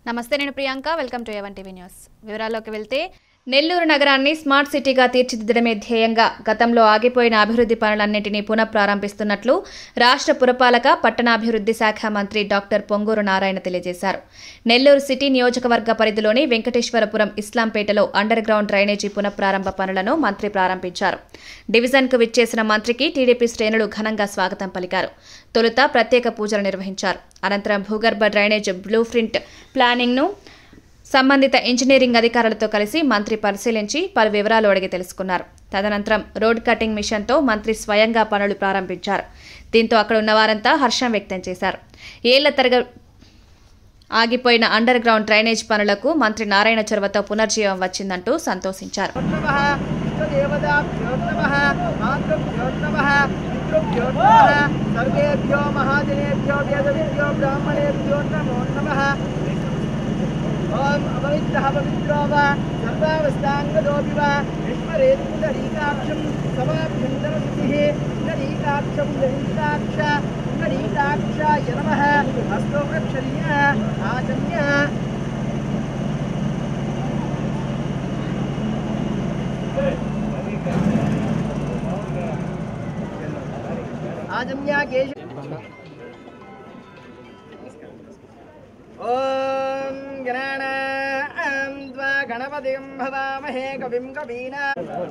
నమస్తే నేను Priyanka welcome to A one TV news వివరాల్లోకి వెళ్తే నెల్లూరు నగరాన్ని స్మార్ట్ సిటీగా తీర్చిదిద్దడమే ధ్యేయంగా గతంలో ఆగిపోయిన అభివృద్ధి పనులన్నింటినీ పునఃప్రారంభిస్తున్నట్లు రాష్ట్ర పురపాలక పట్టణాభివృద్ధి శాఖ మంత్రి డాక్టర్ పొంగూరు నారాయణ తెలియజేశారు నెల్లూరు సిటీ నియోజకవర్గ పరిధిలోని వెంకటేశ్వరపురం ఇస్లాంపేటలో అండర్ గ్రౌండ్ డ్రైనేజీ పునఃప్రారంభ పనులను మంత్రి ప్రారంభించారు డివిజన్కు విచ్చేసిన మంత్రికి టీడీపీ శ్రేణులు ఘనంగా స్వాగతం పలికారు తొలుత ప్రత్యేక పూజలు నిర్వహించారు అనంతరం భూగర్భ డ్రైనేజ్ బ్లూ ప్రింట్ ప్లానింగ్ను సంబంధిత ఇంజనీరింగ్ అధికారులతో కలిసి మంత్రి పరిశీలించి పలు వివరాలు అడిగి తెలుసుకున్నారు తదనంతరం రోడ్ కటింగ్ మిషన్తో మంత్రి స్వయంగా పనులు ప్రారంభించారు దీంతో అక్కడ ఉన్న వారంతా హర్షం వ్యక్తం చేశారు ఏళ్ల తరగ ఆగిపోయిన అండర్ గ్రౌండ్ డ్రైనేజ్ పనులకు మంత్రి నారాయణ చొరవతో పునర్జీవం వచ్చిందంటూ సంతోషించారు నమః ఇష్టదేవతాభ్యో నమః మాతృభ్యో నమః పితృభ్యో నమః సర్వేభ్యో మహాజనేభ్యో వేదవిభ్యో బ్రాహ్మణేభ్యో నమో నమః ఓం అపవిత్రః పవిత్రో వా సర్వావస్థాంగదోపి వా విస్మరేత్ పుండరీకాక్షం సమాభ్యంతరశుచిః పుండరీకాక్షం పుండరీకాక్ష పుండరీకాక్షాయ నమః హస్తో ప్రక్షర్య ఆచమ్య आजम्या केश ॐ गणानां त्वा गणपतिं भवामहे कविं कवीना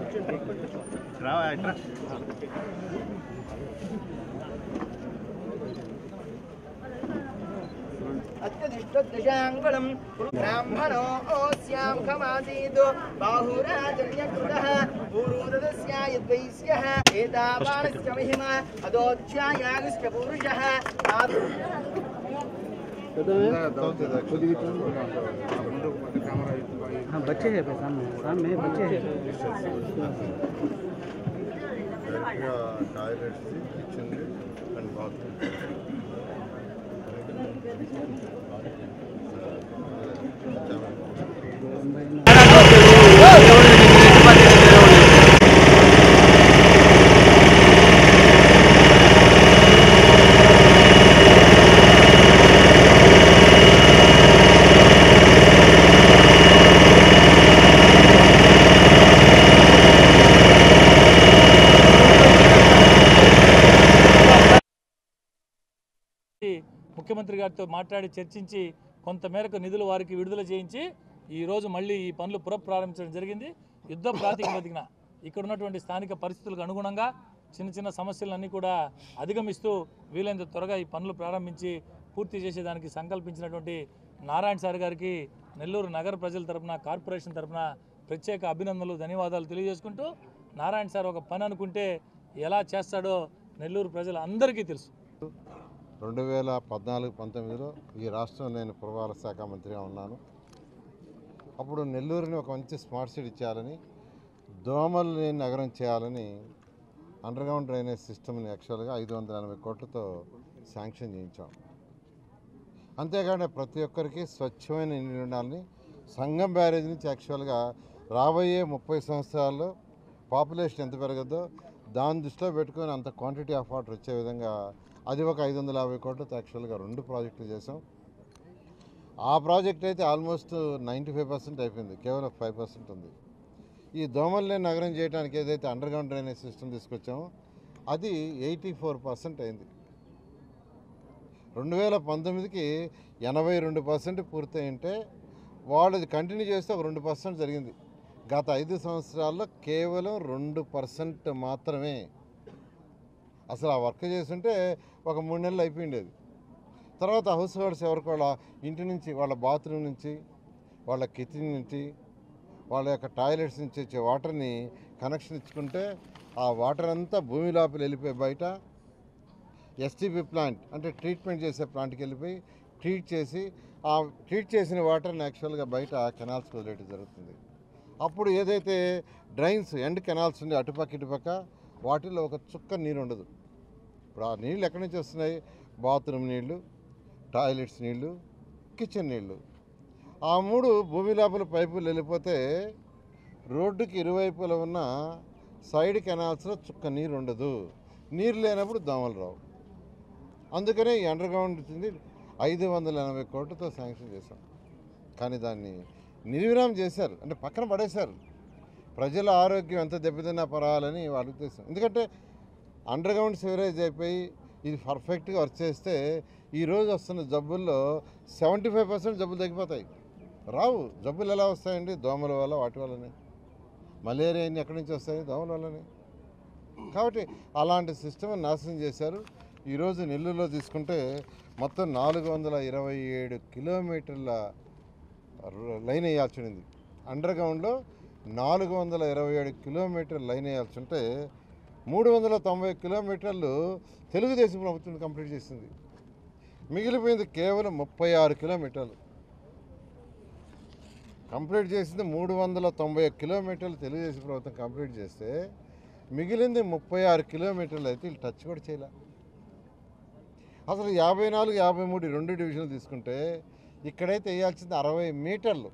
अत्यधिष्ठदशाङ्गुलं ब्राह्मणोऽस्यां खमासीत् बाहुराजन्यकृतः पूर्वदस्या यद्वैस्यः एतावानस्य महिमा अदोध्यायागस्य पुरुषः हाँ बच्चे हैं भाई सामने सामने बच्चे हैं టాయిలెట్స్ కిచెన్ అండ్ బాత్రూమ్ ముఖ్యమంత్రి గారితో మాట్లాడి చర్చించి కొంతమేరకు నిధులు వారికి విడుదల చేయించి ఈ రోజు మళ్ళీ ఈ పనులు పునఃప్రారంభించడం జరిగింది యుద్ధ ప్రాతిపదికన ఇక్కడ ఉన్నటువంటి స్థానిక పరిస్థితులకు అనుగుణంగా చిన్న చిన్న సమస్యలన్నీ కూడా అధిగమిస్తూ వీలైనంత త్వరగా ఈ పనులు ప్రారంభించి పూర్తి చేసేదానికి సంకల్పించినటువంటి నారాయణ సార్ గారికి నెల్లూరు నగర ప్రజల తరపున కార్పొరేషన్ తరపున ప్రత్యేక అభినందనలు ధన్యవాదాలు తెలియజేసుకుంటూ నారాయణ సార్ ఒక పని అనుకుంటే ఎలా చేస్తాడో నెల్లూరు ప్రజలు అందరికీ తెలుసు రెండు వేల పద్నాలుగు పంతొమ్మిదిలో ఈ రాష్ట్రంలో నేను పురపాలక శాఖ మంత్రిగా ఉన్నాను అప్పుడు నెల్లూరుని ఒక మంచి స్మార్ట్ సిటీ చేయాలని దోమలు లేని నగరం చేయాలని అండర్గ్రౌండ్ డ్రైనేజ్ సిస్టమ్ని యాక్చువల్గా ఐదు వందల ఎనభై కోట్లతో శాంక్షన్ చేయించాం అంతేకాకుండా ప్రతి ఒక్కరికి స్వచ్ఛమైన నీళ్ళు ఉండాలని సంగం బ్యారేజ్ నుంచి యాక్చువల్గా రాబోయే ముప్పై సంవత్సరాల్లో పాపులేషన్ ఎంత పెరగద్దో దాన్ని దృష్టిలో పెట్టుకొని అంత క్వాంటిటీ ఆఫ్ వాటర్ వచ్చే విధంగా అది ఒక ఐదు వందల యాభై కోట్లతో యాక్చువల్గా రెండు ప్రాజెక్టులు చేసాం ఆ ప్రాజెక్ట్ అయితే ఆల్మోస్ట్ నైంటీ ఫైవ్ పర్సెంట్ అయిపోయింది కేవలం ఫైవ్ పర్సెంట్ ఉంది ఈ దోమల్లేని నగరం చేయడానికి ఏదైతే అండర్ గ్రౌండ్ డ్రైనేజ్ సిస్టమ్ తీసుకొచ్చామో అది ఎయిటీ ఫోర్ పర్సెంట్ అయింది రెండు వేల పంతొమ్మిదికి ఎనభై రెండు పర్సెంట్ పూర్తయింటే వాళ్ళు అది కంటిన్యూ చేస్తే ఒక రెండు పర్సెంట్ జరిగింది గత ఐదు సంవత్సరాల్లో కేవలం రెండు పర్సెంట్ మాత్రమే అసలు ఆ వర్క్ చేస్తుంటే ఒక మూడు నెలలు అయిపోయిండేది తర్వాత హౌస్ హోల్డ్స్ ఎవరికి వాళ్ళ ఇంటి నుంచి వాళ్ళ బాత్రూమ్ నుంచి వాళ్ళ కిచెన్ నుంచి వాళ్ళ యొక్క టాయిలెట్స్ నుంచి వచ్చే వాటర్ని కనెక్షన్ ఇచ్చుకుంటే ఆ వాటర్ అంతా భూమి లోపల వెళ్ళిపోయి బయట ఎస్టీపీ ప్లాంట్ అంటే ట్రీట్మెంట్ చేసే ప్లాంట్కి వెళ్ళిపోయి ట్రీట్ చేసి ఆ ట్రీట్ చేసిన వాటర్ని యాక్చువల్గా బయట కెనాల్స్కి వదిలేయడం జరుగుతుంది అప్పుడు ఏదైతే డ్రైన్స్ ఎండ్ కెనాల్స్ ఉండే అటుపక్క ఇటుపక్క వాటిల్లో ఒక చుక్క నీరు ఉండదు ఇప్పుడు ఆ నీళ్ళు ఎక్కడి నుంచి వస్తున్నాయి బాత్రూమ్ నీళ్ళు టాయిలెట్స్ నీళ్ళు కిచెన్ నీళ్ళు ఆ మూడు భూమి లోపల పైపులు వెళ్ళిపోతే రోడ్డుకి ఇరువైపులా ఉన్న సైడ్ కెనాల్స్లో చుక్క నీరు ఉండదు నీరు లేనప్పుడు దోమలు రావు అందుకనే ఈ అండర్ గ్రౌండ్ వచ్చింది ఐదు వందల ఎనభై కోట్లతో శాంక్షన్ చేశాం కానీ దాన్ని నిర్విరామం చేశారు అంటే పక్కన పడేశారు ప్రజల ఆరోగ్యం ఎంత దెబ్బతిన్నా పర్వాలని వాళ్ళ ఉద్దేశం ఎందుకంటే అండర్ గ్రౌండ్ సివరేజ్ అయిపోయి ఇది పర్ఫెక్ట్గా వర్క్ చేస్తే ఈరోజు వస్తున్న జబ్బుల్లో సెవెంటీ ఫైవ్ పర్సెంట్ జబ్బులు తగ్గిపోతాయి రావు జబ్బులు ఎలా వస్తాయండి దోమల వల్ల వాటి వల్లనే మలేరియా అన్ని ఎక్కడి నుంచి వస్తాయి దోమల వల్లనే కాబట్టి అలాంటి సిస్టమ్ నాశనం చేశారు ఈరోజు నెల్లూరులో తీసుకుంటే మొత్తం నాలుగు వందల ఇరవై ఏడు కిలోమీటర్ల ర- లైన్ వేయాల్సి ఉంది అండర్ గ్రౌండ్లో నాలుగు వందల ఇరవై ఏడు కిలోమీటర్ లైన్ వేయాల్సి ఉంటే మూడు వందల తొంభై కిలోమీటర్లు తెలుగుదేశం ప్రభుత్వం కంప్లీట్ చేసింది మిగిలిపోయింది కేవలం ముప్పై ఆరు కిలోమీటర్లు కంప్లీట్ చేసింది మూడు వందల తొంభై కిలోమీటర్లు తెలుగుదేశం ప్రభుత్వం కంప్లీట్ చేస్తే మిగిలింది ముప్పై ఆరు కిలోమీటర్లు అయితే వీళ్ళు టచ్ కూడా చేయలే అసలు యాభై నాలుగు యాభై మూడు ఈ రెండు డివిజన్లు తీసుకుంటే ఇక్కడైతే వేయాల్సింది అరవై మీటర్లు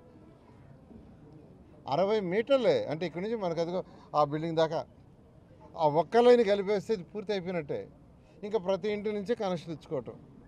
అరవై మీటర్లే అంటే ఇక్కడి నుంచి మనకు అదిగో ఆ బిల్డింగ్ దాకా ఆ ఒక్క లైన్ కలిపేస్తే ఇది పూర్తి అయిపోయినట్టే ఇంకా ప్రతి ఇంటి నుంచి కనెక్షన్ ఇచ్చుకోవటం